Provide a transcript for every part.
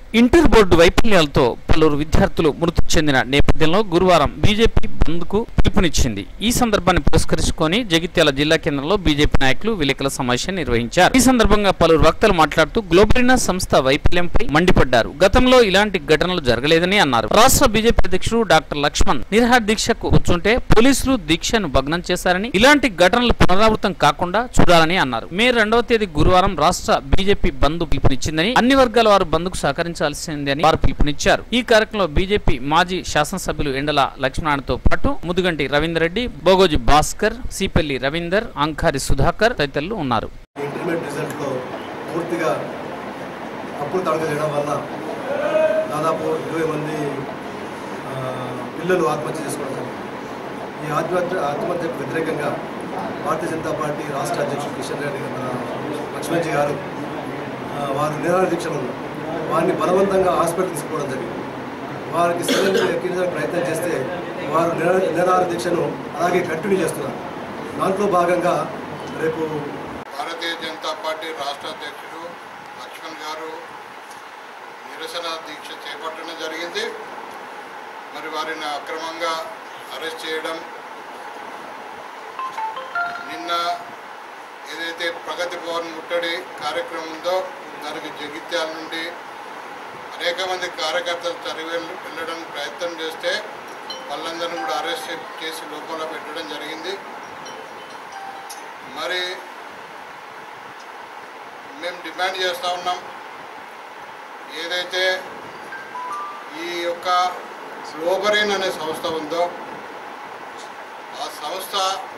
Inter board వైఫల్యాలతో పలువురు విద్యార్థులు మృతి చెందిన నేపథ్యంలో గురువారం బీజేపీ బంద్కు పిలుపునిచ్చింది ఈ సందర్భాన్ని పురస్కరించుకొని జగిత్యాల జిల్లా కేంద్రంలో బీజేపీ నాయకులు విలేకరుల సమావేశం నిర్వహించారు ఈ సందర్భంగా పలువురు వక్తలు మాట్లాడుతూ గ్లోబలినా సంస్థ వైఫల్యంపై మండిపడ్డారు గతంలో ఇలాంటి ఘటనలు జరగలేదని అన్నారు రాష్ట్ర బీజేపీ అధ్యక్షుడు డాక్టర్ లక్ష్మణ్ నిరహార దీక్షకు కూర్చుంటే పోలీసులు దీక్షను భగ్నం చేశారని ఇలాంటి ఘటనలు పునరావృతం కాకుండా చూడాలని అన్నారు మే రెండవ తేదీ గురువారం రాష్ట్ర బీజేపీ బంద్ పిలుపునిచ్చిందని అన్ని వర్గాల వారు బంద్కు సహకరించాల్సిందని వారు పిలుపునిచ్చారు ఈ కార్యక్రమంలో బీజేపీ మాజీ శాసనసభ్యులు ఎండల లక్ష్మణతో పాటు ముదుగంటి రవీందర్ రెడ్డి బోగోజి భాస్కర్ సిపల్లి రవీందర్ అంకారి సుధాకర్ తదితరులు ఉన్నారు ఇంటర్మీడియట్ రిజల్ట్లో పూర్తిగా అప్పులు తడక చేయడం వల్ల దాదాపు ఇరవై మంది ఆ, పిల్లలు ఆత్మహత్య చేసుకోవడం జరిగింది ఈ ఆత్మహత్య ఆత్మహత్యకు వ్యతిరేకంగా భారతీయ జనతా పార్టీ రాష్ట్ర అధ్యక్షుడు కిషన్ రెడ్డి మన లక్ష్మణ్జీ గారు ఆ, వారు నిరాహార దీక్షలు ఉన్నారు. వారిని బలవంతంగా హాస్పిటల్ తీసుకోవడం జరిగింది వారికి సరైన ఎక్కించడానికి ప్రయత్నం చేస్తే వారు నిరా- నిరాహార దీక్షను అలాగే కంటిన్యూ చేస్తున్నారు దాంట్లో భాగంగా రేపు భారతీయ జనతా పార్టీ రాష్ట్ర అధ్యక్షుడు లక్ష్మణ్ గారు నిరసన దీక్ష చేపట్టడం జరిగింది మరి వారిని అక్రమంగా అరెస్ట్ చేయడం నిన్న ఏదైతే ప్రగతి భవన్ ముట్టడి కార్యక్రమం ఉందో దానికి జగిత్యాల నుండి అనేక మంది కార్యకర్తలు తరిగి వెళ్ళ- వెళ్ళడానికి ప్రయత్నం చేస్తే వాళ్ళందరినీ కూడా అరెస్ట్ చేసి లోపల పెట్టడం జరిగింది మరి మేము డిమాండ్ చేస్తూ ఉన్నాం ఏదైతే ఈ యొక్క గ్లోబరీన్ అనే సంస్థ ఉందో ఆ సంస్థ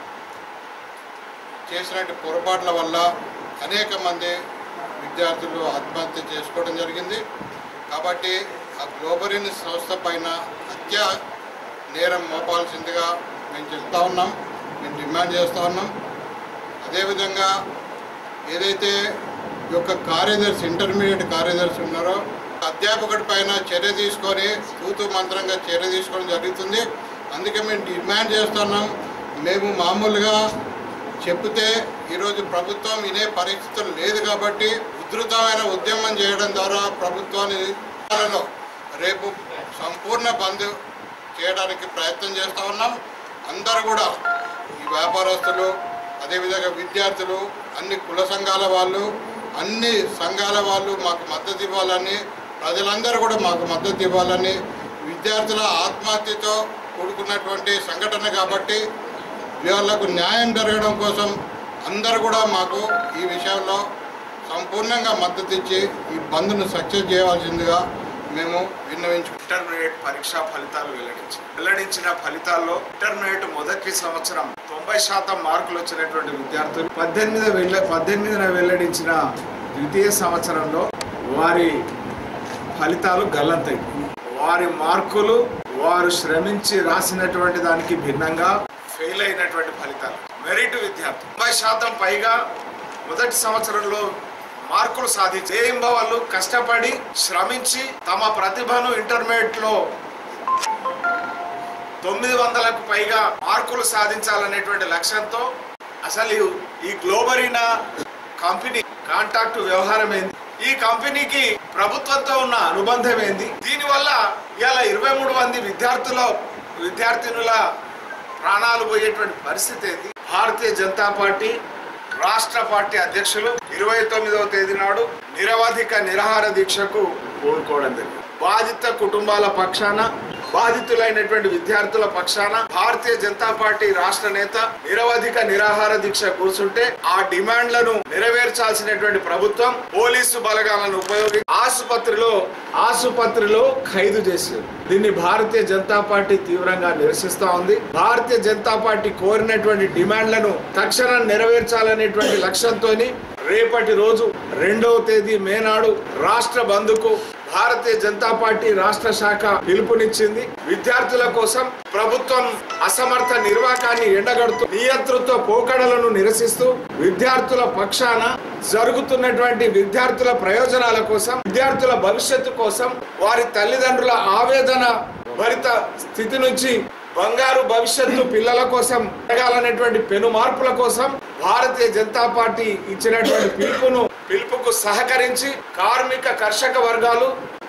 చేసినట్టు పొరపాట్ల వల్ల అనేక మంది విద్యార్థులు ఆత్మహత్య చేసుకోవడం జరిగింది కాబట్టి ఆ గ్లోబరీన్ సంస్థ పైన హత్య నేరం మోపాల్సిందిగా మేము చెప్తా ఉన్నాం మేము డిమాండ్ చేస్తూ ఉన్నాం అదేవిధంగా ఏదైతే ఈ యొక్క కార్యదర్శి ఇంటర్మీడియట్ కార్యదర్శి ఉన్నారో అధ్యాపకుడి పైన చర్య తీసుకొని తూతు మంత్రంగా చర్య తీసుకోవడం జరుగుతుంది అందుకే మేము డిమాండ్ చేస్తున్నాం మేము మామూలుగా చెప్తే ఈరోజు ప్రభుత్వం వినే పరిస్థితులు లేదు కాబట్టి ఉధృతమైన ఉద్యమం చేయడం ద్వారా ప్రభుత్వాన్ని లో రేపు సంపూర్ణ బంద్ చేయడానికి ప్రయత్నం చేస్తూ ఉన్నాం అందరూ కూడా ఈ వ్యాపారస్తులు అదేవిధంగా విద్యార్థులు అన్ని కుల సంఘాల వాళ్ళు అన్ని సంఘాల వాళ్ళు మాకు మద్దతు ఇవ్వాలని ప్రజలందరూ కూడా మాకు మద్దతు ఇవ్వాలని విద్యార్థుల ఆత్మహత్యతో కూడుకున్నటువంటి సంఘటన కాబట్టి వీళ్ళకు న్యాయం జరగడం కోసం అందరూ కూడా మాకు ఈ విషయంలో సంపూర్ణంగా మద్దతు ఇచ్చి ఈ బంద్ను సక్సెస్ చేయవలసిందిగా మేము విన్నవించు ఇంటర్మీడియట్ పరీక్షా ఫలితాలు వెల్లడించారు వెల్లడించిన ఫలితాల్లో ఇంటర్మీడియట్ మొదటి సంవత్సరం తొంభై శాతం మార్కులు వచ్చినటువంటి విద్యార్థులు పద్దెనిమిది వెళ్ళ పద్దెనిమిదిన వెల్లడించిన ద్వితీయ సంవత్సరంలో వారి ఫలితాలు గల్లంతాయి వారి మార్కులు వారు శ్రమించి రాసినటువంటి దానికి భిన్నంగా ఫెయిల్ అయినటువంటి ఫలితాలు మెరిట్ విద్యార్థి తొంభై శాతం పైగా మొదటి సంవత్సరంలో మార్కులు సాధించి జేయింబ వాళ్ళు కష్టపడి శ్రమించి తమ ప్రతిభను ఇంటర్మీడియట్ లో తొమ్మిది వందలకు పైగా మార్కులు సాధించాలనేటువంటి లక్ష్యంతో అసలు ఈ- ఈ గ్లోబరీనా కంపెనీ కాంటాక్ట్ వ్యవహారం ఏంది ఈ కంపెనీకి ప్రభుత్వంతో ఉన్న అనుబంధం ఏంది దీనివల్ల ఇవాళ ఇరవై మూడు మంది విద్యార్థుల విద్యార్థినుల ప్రాణాలు పోయేటువంటి పరిస్థితి ఏంది భారతీయ జనతా పార్టీ రాష్ట్ర పార్టీ అధ్యక్షులు ఇరవై తొమ్మిదవ తేదీ నాడు నిరవధిక నిరాహార దీక్షకు పూనుకోవడం జరిగింది బాధిత కుటుంబాల పక్షాన బాధితులైనటువంటి విద్యార్థుల పక్షాన భారతీయ జనతా పార్టీ రాష్ట్ర నేత నిరవధిక నిరాహార దీక్ష కూర్చుంటే ఆ డిమాండ్లను నెరవేర్చాల్సినటువంటి ప్రభుత్వం పోలీసు బలగాలను ఉపయోగించి ఆసుపత్రిలో ఆసుపత్రిలో ఖైదు చేశారు దీన్ని భారతీయ జనతా పార్టీ తీవ్రంగా నిరసిస్తా ఉంది భారతీయ జనతా పార్టీ కోరినటువంటి డిమాండ్లను తక్షణం నెరవేర్చాలనేటువంటి లక్ష్యంతో రేపటి రోజు రెండవ తేదీ మే నాడు రాష్ట్ర బంధుకు భారతీయ జనతా పార్టీ రాష్ట్ర శాఖ పిలుపునిచ్చింది విద్యార్థుల కోసం ప్రభుత్వం అసమర్థ నిర్వాకాన్ని ఎండగడుతూ నియంతృత్వ పోకడలను నిరసిస్తూ విద్యార్థుల పక్షాన జరుగుతున్నటువంటి విద్యార్థుల ప్రయోజనాల కోసం విద్యార్థుల భవిష్యత్తు కోసం వారి తల్లిదండ్రుల ఆవేదన భరిత స్థితి నుంచి బంగారు భవిష్యత్తు పిల్లల కోసం జరగాలనేటువంటి పెను మార్పుల కోసం భారతీయ జనతా పార్టీ ఇచ్చినటువంటి పిలుపును పిలుపుకు సహకరించి కార్మిక కర్షక వర్గాలు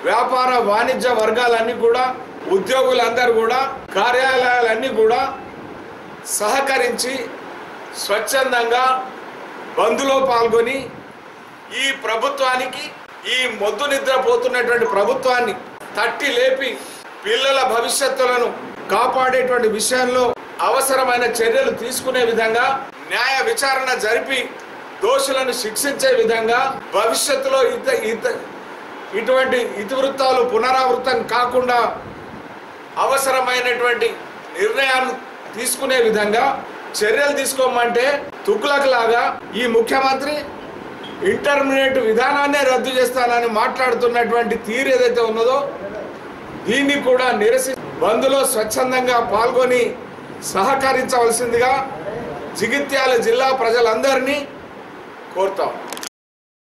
వ్యాపార వాణిజ్య వర్గాలన్నీ కూడా ఉద్యోగులందరూ కూడా కార్యాలయాలన్నీ కూడా సహకరించి స్వచ్ఛందంగా బంద్లో పాల్గొని ఈ ప్రభుత్వానికి ఈ మొద్దు నిద్రపోతున్నటువంటి ప్రభుత్వాన్ని తట్టి లేపి పిల్లల భవిష్యత్తులను కాపాడేటువంటి విషయంలో అవసరమైన చర్యలు తీసుకునే విధంగా న్యాయ విచారణ జరిపి దోషులను శిక్షించే విధంగా భవిష్యత్తులో ఇత ఇత ఇటువంటి ఇతివృత్తాలు పునరావృతం కాకుండా అవసరమైనటువంటి నిర్ణయాలు తీసుకునే విధంగా చర్యలు తీసుకోమంటే తుగ్లక్ లాగా ఈ ముఖ్యమంత్రి ఇంటర్మీడియట్ విధానాన్నే రద్దు చేస్తానని మాట్లాడుతున్నటువంటి తీరు ఏదైతే ఉన్నదో దీన్ని కూడా నిరసి బంద్లో స్వచ్ఛందంగా పాల్గొని సహకరించవలసిందిగా జగిత్యాల జిల్లా ప్రజలందరినీ కోరుతాం